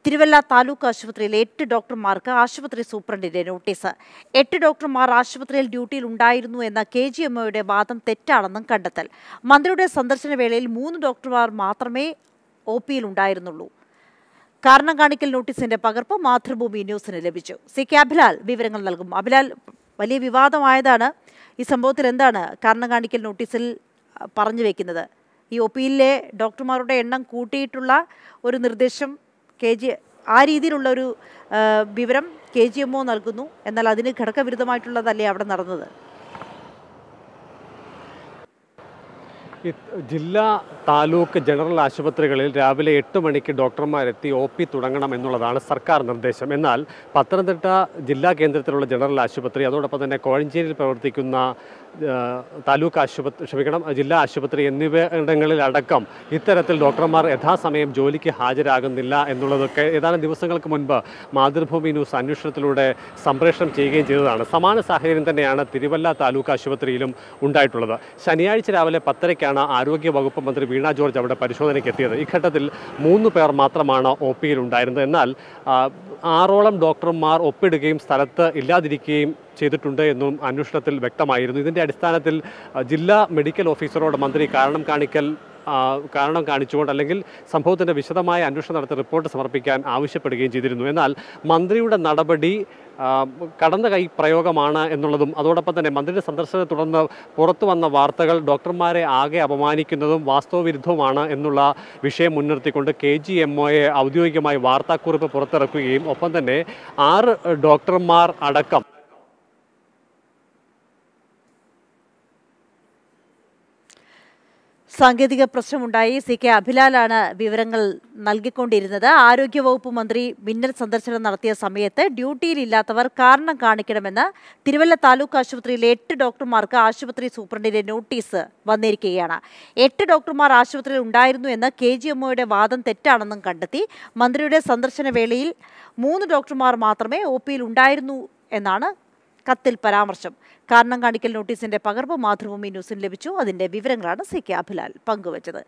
തിരുവല്ല താലൂക്ക് ആശുപത്രിയിലെ എട്ട് ഡോക്ടർമാർക്ക് ആശുപത്രി സൂപ്രണ്ടിന്റെ നോട്ടീസ് എട്ട് ഡോക്ടർമാർ ആശുപത്രിയിൽ ഡ്യൂട്ടിയിൽ ഉണ്ടായിരുന്നു എന്ന കെ ജി എംഒയുടെ വാദം തെറ്റാണെന്നും കണ്ടെത്തൽ മന്ത്രിയുടെ സന്ദർശന വേളയിൽ മൂന്ന് ഡോക്ടർമാർ മാത്രമേ ഒ പിയിൽ ഉണ്ടായിരുന്നുള്ളൂ കാരണം കാണിക്കൽ നോട്ടീസിന്റെ പകർപ്പ് മാതൃഭൂമി ന്യൂസിന് ലഭിച്ചു സി കെ അഭിലാൽ വിവരങ്ങൾ നൽകും അഭിലാൽ വലിയ വിവാദമായതാണ് ഈ സംഭവത്തിൽ എന്താണ് കാരണം കാണിക്കൽ നോട്ടീസിൽ അ, പറഞ്ഞു വെക്കുന്നത് ഈ ഒ പിയിലെ ഡോക്ടർമാരുടെ എണ്ണം കൂട്ടിയിട്ടുള്ള ഒരു നിർദ്ദേശം കെ ജി ആ രീതിയിലുള്ള ഒരു ആ, വിവരം കെ ജി എം ഒ നൽകുന്നു എന്നാൽ അതിന് ഘടകവിരുദ്ധമായിട്ടുള്ളതല്ലേ അവിടെ നടന്നത് ഈ ജില്ലാ താലൂക്ക് ജനറൽ ആശുപത്രികളിൽ രാവിലെ എട്ട് മണിക്ക് ഡോക്ടർമാരെത്തി ഒ പി തുടങ്ങണം എന്നുള്ളതാണ് സർക്കാർ നിർദ്ദേശം എന്നാൽ പത്തനംതിട്ട ജില്ലാ കേന്ദ്രത്തിലുള്ള ജനറൽ ആശുപത്രി അതോടൊപ്പം തന്നെ കോഴഞ്ചേരിയിൽ പ്രവർത്തിക്കുന്ന ആ, താലൂക്ക് ആശുപത്രി ക്ഷമിക്കണം ജില്ലാ ആശുപത്രി എന്നിവിടങ്ങളിൽ അടക്കം ഇത്തരത്തിൽ ഡോക്ടർമാർ യഥാസമയം ജോലിക്ക് ഹാജരാകുന്നില്ല എന്നുള്ളതൊക്കെ ഏതാനും ദിവസങ്ങൾക്ക് മുൻപ് മാതൃഭൂമി ന്യൂസ് അന്വേഷണത്തിലൂടെ സംപ്രേഷണം ചെയ്യുകയും ചെയ്തതാണ് സമാന സാഹചര്യം തന്നെയാണ് തിരുവല്ല താലൂക്ക് ആശുപത്രിയിലും ഉണ്ടായിട്ടുള്ളത് ശനിയാഴ്ച രാവിലെ പത്തരയ്ക്കാണ് ആരോഗ്യ വകുപ്പ് മന്ത്രി വീണ ജോർജ് അവിടെ പരിശോധനയ്ക്ക് എത്തിയത് ഈ ഘട്ടത്തിൽ മൂന്ന് പേർ മാത്രമാണ് ഒ പിയിൽ ഉണ്ടായിരുന്നത് എന്നാൽ ആ, ആറോളം ഡോക്ടർമാർ ഒപ്പിടുകയും സ്ഥലത്ത് ഇല്ലാതിരിക്കുകയും ചെയ്തിട്ടുണ്ട് എന്നും അന്വേഷണത്തിൽ വ്യക്തമായിരുന്നു ഇതിൻ്റെ അടിസ്ഥാനത്തിൽ ആ, ജില്ലാ മെഡിക്കൽ ഓഫീസറോട് മന്ത്രി കാരണം കാണിക്കൽ ആ, കാരണം കാണിച്ചുകൊണ്ട് അല്ലെങ്കിൽ സംഭവത്തിൻ്റെ വിശദമായ അന്വേഷണം നടത്തി റിപ്പോർട്ട് സമർപ്പിക്കാൻ ആവശ്യപ്പെടുകയും ചെയ്തിരുന്നു എന്നാൽ മന്ത്രിയുടെ നടപടി ആ, കടന്ന കൈ പ്രയോഗമാണ് എന്നുള്ളതും അതോടൊപ്പം തന്നെ മന്ത്രിയുടെ സന്ദർശനത്തെ തുടർന്ന് പുറത്തു വന്ന വാർത്തകൾ ഡോക്ടർമാരെ ആകെ അപമാനിക്കുന്നതും വാസ്തവവിരുദ്ധവുമാണ് എന്നുള്ള വിഷയം മുൻനിർത്തിക്കൊണ്ട് കെ ജി എം ഒയെ ഔദ്യോഗികമായി വാർത്താക്കുറിപ്പ് പുറത്തിറക്കുകയും ഒപ്പം തന്നെ ആറ് ഡോക്ടർമാർ അടക്കം സാങ്കേതിക പ്രശ്നമുണ്ടായി സി കെ അഭിലാലാണ് വിവരങ്ങൾ നൽകിക്കൊണ്ടിരുന്നത് ആരോഗ്യവകുപ്പ് മന്ത്രി മിന്നൽ സന്ദർശനം നടത്തിയ സമയത്ത് ഡ്യൂട്ടിയിലില്ലാത്തവർ കാരണം കാണിക്കണമെന്ന് തിരുവല്ല താലൂക്ക് ആശുപത്രിയിലെ എട്ട് ഡോക്ടർമാർക്ക് ആശുപത്രി സൂപ്രണ്ടിന്റെ നോട്ടീസ് വന്നിരിക്കുകയാണ് എട്ട് ഡോക്ടർമാർ ആശുപത്രിയിൽ ഉണ്ടായിരുന്നു എന്ന് കെ ജി എംഒയുടെ വാദം തെറ്റാണെന്നും കണ്ടെത്തി മന്ത്രിയുടെ സന്ദർശന വേളയിൽ മൂന്ന് ഡോക്ടർമാർ മാത്രമേ ഒ പിയിൽ ഉണ്ടായിരുന്നു എന്നാണ് കത്തിൽ പരാമർശം കാരണം കാണിക്കൽ നോട്ടീസിന്റെ പകർപ്പ് മാതൃഭൂമി ന്യൂസിന് ലഭിച്ചു അതിന്റെ വിവരങ്ങളാണ് സി കെ അഭിലാൽ പങ്കുവച്ചത്